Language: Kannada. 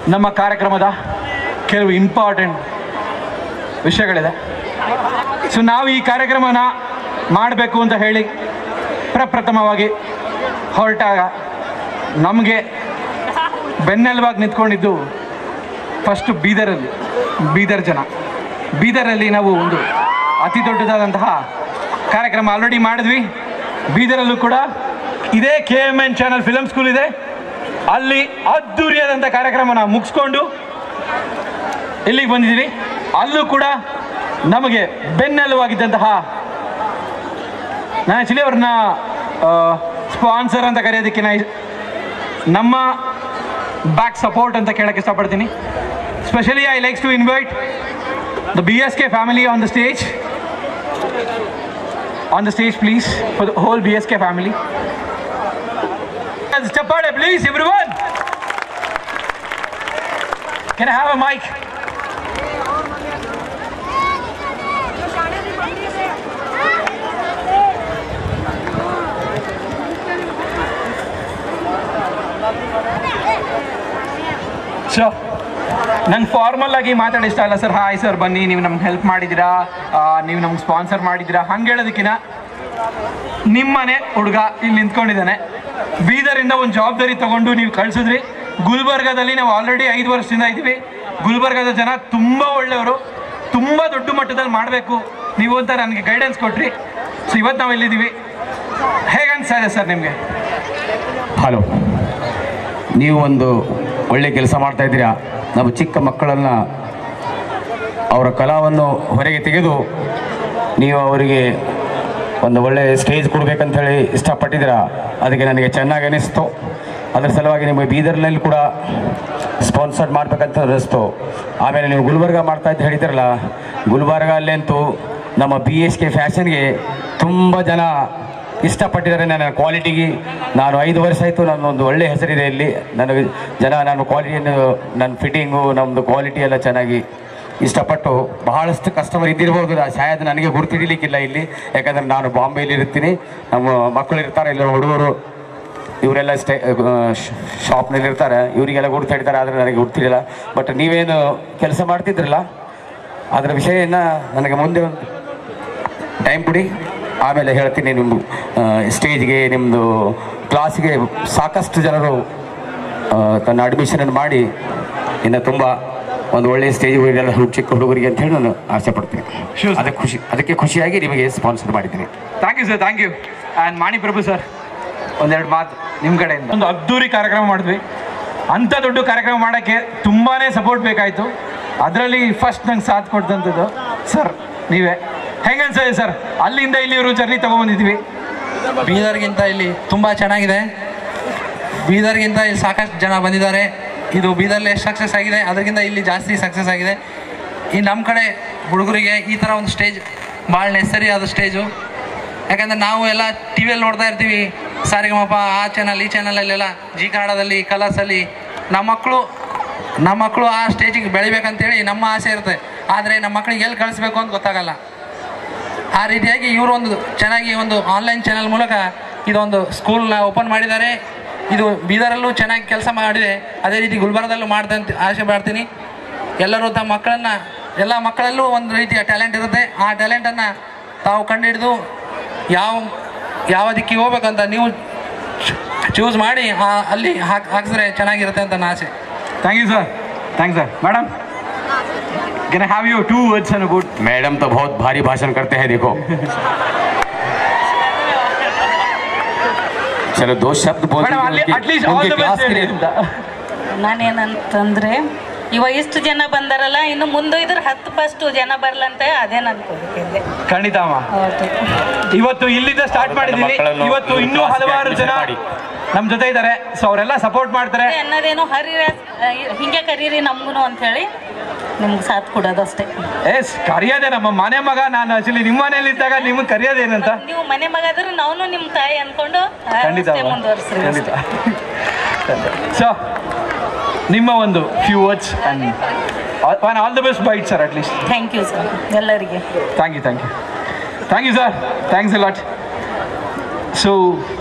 ನಮ್ಮ ಕಾರ್ಯಕ್ರಮದ ಕೆಲವು ಇಂಪಾರ್ಟೆಂಟ್ ವಿಷಯಗಳಿದೆ ಸೊ ನಾವು ಈ ಕಾರ್ಯಕ್ರಮನ ಮಾಡಬೇಕು ಅಂತ ಹೇಳಿ ಪ್ರಪ್ರಥಮವಾಗಿ ಹೊರಟಾಗ ನಮಗೆ ಬೆನ್ನೆಲುಬಾಗಿ ನಿಂತ್ಕೊಂಡಿದ್ದು ಫಸ್ಟು ಬೀದರಲ್ಲಿ ಬೀದರ್ ಜನ ಬೀದರಲ್ಲಿ ನಾವು ಒಂದು ಅತಿ ದೊಡ್ಡದಾದಂತಹ ಕಾರ್ಯಕ್ರಮ ಆಲ್ರೆಡಿ ಮಾಡಿದ್ವಿ ಬೀದರಲ್ಲೂ ಕೂಡ ಇದೇ K M N channel film school ಇದೆ ಅಲ್ಲಿ ಅದ್ದೂರಿಯಾದಂಥ ಕಾರ್ಯಕ್ರಮನ ಮುಗಿಸ್ಕೊಂಡು ಇಲ್ಲಿಗೆ ಬಂದಿದ್ದೀವಿ ಅಲ್ಲೂ ಕೂಡ ನಮಗೆ ಬೆನ್ನೆಲುವಾಗಿದ್ದಂತಹ ನಾನು ಆ್ಯಕ್ಚುಲಿ ಅವ್ರನ್ನ ಸ್ಪಾನ್ಸರ್ ಅಂತ ಕರೆಯೋದಕ್ಕೆ ನಾ ಇ- ನಮ್ಮ ಬ್ಯಾಕ್ ಸಪೋರ್ಟ್ ಅಂತ ಕೇಳಕ್ಕೆ ಇಷ್ಟಪಡ್ತೀನಿ specially I likes to invite the B S K family on the stage on the stage please for the whole B S K family ಚಪ್ಪಾಳೆ please everyone can have a mike so ನಂಗೆ ಫಾರ್ಮಲ್ ಆಗಿ ಮಾತಾಡಿ ಇಷ್ಟ ಅಲ್ಲ ಸರ್ ಹಾಯ್ ಸರ್ ಬನ್ನಿ ನೀವು ನಮ್ಗೆ ಹೆಲ್ಪ್ ಮಾಡಿದ್ದೀರಾ ಆ, ನೀವು ನಮ್ಗೆ ಸ್ಪಾನ್ಸರ್ ಮಾಡಿದ್ದೀರಾ ಹಂಗೆ ಹೇಳೋದಕ್ಕಿಂತ ನಿಮ್ಮನೆ ಹುಡುಗ ಇಲ್ಲಿ ನಿಂತ್ಕೊಂಡಿದ್ದಾನೆ ಬೀದರಿಂದ ಒಂದು ಜವಾಬ್ದಾರಿ ತಗೊಂಡು ನೀವು ಕಳಿಸಿದ್ರಿ ಗುಲ್ಬರ್ಗಾದಲ್ಲಿ ನಾವು ಆಲ್ರೆಡಿ ಐದು ವರ್ಷದಿಂದ ಇದ್ದೀವಿ ಗುಲ್ಬರ್ಗಾದ ಜನ ತುಂಬ ಒಳ್ಳೆಯವರು ತುಂಬ ದೊಡ್ಡ ಮಟ್ಟದಲ್ಲಿ ಮಾಡಬೇಕು ನೀವು ಅಂತ ನನಗೆ ಗೈಡೆನ್ಸ್ ಕೊಟ್ರಿ ಸೊ ಇವತ್ತು ನಾವು ಇಲ್ಲಿದ್ದೀವಿ ಹೇಗೆ ಅನಿಸ್ತಾ ಇದೆ ಸರ್ ನಿಮಗೆ ಹಲೋ ನೀವು ಒಂದು ಒಳ್ಳೆ ಕೆಲಸ ಮಾಡ್ತಾ ಇದ್ದೀರಾ ನಮ್ಮ ಚಿಕ್ಕ ಮಕ್ಕಳನ್ನು ಅವರ ಕಲಾವನ್ನು ಹೊರಗೆ ತೆಗೆದು ನೀವು ಅವರಿಗೆ ಒಂದು ಒಳ್ಳೆ ಸ್ಟೇಜ್ ಕೊಡ್ಬೇಕಂತ ಹೇಳಿ ಇಷ್ಟಪಟ್ಟಿದ್ದೀರಾ ಅದಕ್ಕೆ ನನಗೆ ಚೆನ್ನಾಗಿ ಅನಿಸ್ತು ಅದರ ಸಲುವಾಗಿ ನಿಮಗೆ ಬೀದರ್ನಲ್ಲಿ ಕೂಡ ಸ್ಪಾನ್ಸರ್ ಮಾಡ್ಬೇಕಂತ ಅನಿಸ್ತು ಆಮೇಲೆ ನೀವು ಗುಲ್ಬರ್ಗ ಮಾಡ್ತಾ ಇದ್ದು ಹೇಳಿದಿರಲ್ಲ ಗುಲ್ಬರ್ಗ ಅಲ್ಲಂತೂ ನಮ್ಮ ಬಿ ಎಸ್ ಕೆ ಫ್ಯಾಷನ್ಗೆ ತುಂಬ ಜನ ಇಷ್ಟಪಟ್ಟಿದ್ದಾರೆ ನನ್ನ ಕ್ವಾಲಿಟಿಗೆ ನಾನು ಐದು ವರ್ಷ ಆಯಿತು ನನ್ನೊಂದು ಒಳ್ಳೆ ಹೆಸರಿದೆ ಇಲ್ಲಿ ನನಗೆ ಜನ ನಾನು ಕ್ವಾಲಿಟಿಯನ್ನು ನನ್ನ ಫಿಟ್ಟಿಂಗು ನಮ್ಮದು ಕ್ವಾಲಿಟಿ ಎಲ್ಲ ಚೆನ್ನಾಗಿ ಇಷ್ಟಪಟ್ಟು ಬಹಳಷ್ಟು ಕಸ್ಟಮರ್ ಇದ್ದಿರ್ಬೋದು ನಾ ಶಾಯದ್ ನನಗೆ ಗುರುತಿಡಿಲಿಕ್ಕಿಲ್ಲ ಇಲ್ಲಿ ಯಾಕಂದರೆ ನಾನು ಬಾಂಬೆಯಲ್ಲಿ ಇರ್ತೀನಿ ನಮ್ಮ ಮಕ್ಕಳು ಇರ್ತಾರೆ ಇಲ್ಲ ಹುಡುಗರು ಇವರೆಲ್ಲ ಸ್ಟೇ ಶಾಪ್ನಲ್ಲಿ ಇರ್ತಾರೆ ಇವರಿಗೆಲ್ಲ ಗುರುತು ಹಿಡಿತಾರೆ ಆದರೆ ನನಗೆ ಗುರ್ತಿರಲಿಲ್ಲ ಬಟ್ ನೀವೇನು ಕೆಲಸ ಮಾಡ್ತಿದ್ರಲ್ಲ ಅದರ ವಿಷಯನ ನನಗೆ ಮುಂದೆ ಒಂದು ಟೈಮ್ ಕೊಡಿ ಆಮೇಲೆ ಹೇಳ್ತೀನಿ ನಿಮ್ಮ ಸ್ಟೇಜ್ಗೆ ನಿಮ್ಮದು ಕ್ಲಾಸ್ಗೆ ಸಾಕಷ್ಟು ಜನರು ಆ, ತನ್ನ ಅಡ್ಮಿಷನನ್ನು ಮಾಡಿ ಇನ್ನು ತುಂಬ ಒಂದು ಒಳ್ಳೆಯ ಸ್ಟೇಜ್ ಹೋಗಿರಲ್ಲ ಚಿಕ್ಕ ಹುಡುಗರಿಗೆ ಅಂತ ಹೇಳಿ ನಾನು ಆಸೆ ಪಡ್ತೀನಿ Sure, sir. ಅದಕ್ಕೆ ಖುಷಿ ಅದಕ್ಕೆ ಖುಷಿಯಾಗಿ ನಿಮಗೆ ಸ್ಪಾನ್ಸರ್ ಮಾಡಿದ್ದೀನಿ thank you sir thank you and Mani Prabhu sir ಒಂದೆರಡು ಮಾತು ನಿಮ್ಮ ಕಡೆಯಿಂದ ಒಂದು ಅದ್ದೂರಿ ಕಾರ್ಯಕ್ರಮ ಮಾಡಿದ್ವಿ ಅಂಥ ದೊಡ್ಡ ಕಾರ್ಯಕ್ರಮ ಮಾಡೋಕ್ಕೆ ತುಂಬಾ ಸಪೋರ್ಟ್ ಬೇಕಾಯಿತು ಅದರಲ್ಲಿ ಫಸ್ಟ್ ನಂಗೆ ಸಾಥ್ ಕೊಟ್ಟಂಥದ್ದು ಸರ್ ನೀವೇ ಹೆಂಗೆ ಅನ್ಸದೆ ಸರ್ ಅಲ್ಲಿಂದ ಇಲ್ಲಿವರು ಜರ್ನಿ ತೊಗೊಂಬಂದಿದ್ವಿ ಬೀದರ್ಗಿಂತ ಇಲ್ಲಿ ತುಂಬ ಚೆನ್ನಾಗಿದೆ ಬೀದರ್ಗಿಂತ ಇಲ್ಲಿ ಸಾಕಷ್ಟು ಜನ ಬಂದಿದ್ದಾರೆ ಇದು ಬೀದರ್ಲಿ ಎಷ್ಟು ಸಕ್ಸಸ್ ಆಗಿದೆ ಅದಕ್ಕಿಂತ ಇಲ್ಲಿ ಜಾಸ್ತಿ ಸಕ್ಸಸ್ ಆಗಿದೆ ಈ ನಮ್ಮ ಕಡೆ ಹುಡುಗರಿಗೆ ಈ ಥರ ಒಂದು ಸ್ಟೇಜ್ ಭಾಳ ನೆಸರಿ ಆದ ಸ್ಟೇಜು ಯಾಕಂದರೆ ನಾವು ಎಲ್ಲ ಟಿ ವಿಯಲ್ಲಿ ನೋಡ್ತಾ ಇರ್ತೀವಿ ಸಾರಿಗಮಪ ಆ ಚಾನಲ್ ಈ ಚಾನಲಲ್ಲೆಲ್ಲ ಜಿ ಕನ್ನಡದಲ್ಲಿ ಕಲರ್ಸಲ್ಲಿ ನಮ್ಮ ಮಕ್ಕಳು ನಮ್ಮ ಮಕ್ಕಳು ಆ ಸ್ಟೇಜಿಗೆ ಬೆಳಿಬೇಕಂತೇಳಿ ನಮ್ಮ ಆಸೆ ಇರುತ್ತೆ ಆದರೆ ನಮ್ಮ ಮಕ್ಕಳಿಗೆ ಎಲ್ಲಿ ಕಳಿಸ್ಬೇಕು ಅಂತ ಗೊತ್ತಾಗಲ್ಲ ಆ ರೀತಿಯಾಗಿ ಇವರು ಒಂದು ಚೆನ್ನಾಗಿ ಒಂದು ಆನ್ಲೈನ್ ಚಾನಲ್ ಮೂಲಕ ಇದೊಂದು ಸ್ಕೂಲ್ನ ಓಪನ್ ಮಾಡಿದ್ದಾರೆ ಇದು ಬೀದರಲ್ಲೂ ಚೆನ್ನಾಗಿ ಕೆಲಸ ಮಾಡಿದೆ ಅದೇ ರೀತಿ ಗುಲ್ಬರ್ಗದಲ್ಲೂ ಮಾಡ್ದಂತ ಆಸೆ ಪಡ್ತೀನಿ ಎಲ್ಲರೂ ತಮ್ಮ ಮಕ್ಕಳನ್ನು ಎಲ್ಲ ಮಕ್ಕಳಲ್ಲೂ ಒಂದು ರೀತಿಯ ಟ್ಯಾಲೆಂಟ್ ಇರುತ್ತೆ ಆ ಟ್ಯಾಲೆಂಟನ್ನು ತಾವು ಕಂಡುಹಿಡಿದು ಯಾವ ಯಾವ ದಿಕ್ಕಿಗೆ ಹೋಗ್ಬೇಕಂತ ನೀವು ಚೂಸ್ ಮಾಡಿ ಆ- ಅಲ್ಲಿ ಹಾಕ್ ಹಾಕಿದ್ರೆ ಚೆನ್ನಾಗಿರುತ್ತೆ ಅಂತ ನನ್ನ ಆಸೆ thank you sir thank sir madam can have you two words on good madam तो बहुत भारी भाषण करते हैं देखो चलो दो शब्द बोल ಮೇಡಮ್ ಅಲ್ಲಿ दीजिए ಅಟ್ಲೀಸ್ಟ್ उनके- ಆಲ್ उनके ದ क्लास ಬೆಸ್ಟ್ के ಹೇಳಿ लिए ಅಂತ ನಾನೇನಂತಂದ್ರೆ ಇವಾಗ ಇಷ್ಟು ಜನ ಬಂದಾರಲ್ಲ ಇನ್ನು ಮುಂದೆ ಇದ್ರ ಹತ್ತು ಫಸ್ಟ್ ಜನ ಬರ್ಲಂತ ಅದೇ ನನ್ನ ಕೋರಿಕೆ ಖಂಡಿತ ಅಮ್ಮ ಹೌದು ಇವತ್ತು ಇಲ್ಲಿಂದ ಸ್ಟಾರ್ಟ್ ಮಾಡಿದ್ದೀವಿ ಮಕ್ಕಳನ್ನು ಇವತ್ತು ಒಂದು ಇನ್ನೂ ಕ್ಲಾಸ್ಗೆ ಹಲವಾರು ಜನ admission ಮಾಡಿ. ನಮ್ಮ ಜೊತೆ ಇದ್ದಾರೆ ಸೊ ಅವರೆಲ್ಲ ಸಪೋರ್ಟ್ ಮಾಡ್ತಾರೆ ಅನ್ನೋದೇನು ಹರಿರ ಹಿಂಗೆ ಕರೀರಿ ನಮ್ಗೂ ಅಂತ ಹೇಳಿ ನಿಮ್ಗೆ ಸಾಥ್ ಕೊಡೋದು ಅಷ್ಟೇ ಎಸ್ ಕರೆಯೋದೇ ನಮ್ಮ ಮನೆ ಮಗ ನಾನು ಆಕ್ಚುಲಿ ನಿಮ್ಮ ಮನೇಲಿ ಇದ್ದಾಗ ನಿಮಗೆ ಕರೆಯೋದೇನಂತ ನೀವು ಮನೆ ಮಗ ಆದ್ರೆ ನಾವು ನಿಮ್ಮ ತಾಯಿ ಅನ್ಕೊಂಡು ಖಂಡಿತ ಅಷ್ಟೇ ಮುಂದುವರಿಸ್ರಿ ಖಂಡಿತ ಸೊ ನಿಮ್ಮ ಒಂದು few words and one all the best byte sir at least thank you sir ಎಲ್ಲರಿಗೆ thank you thank you thank you sir thanks a lot so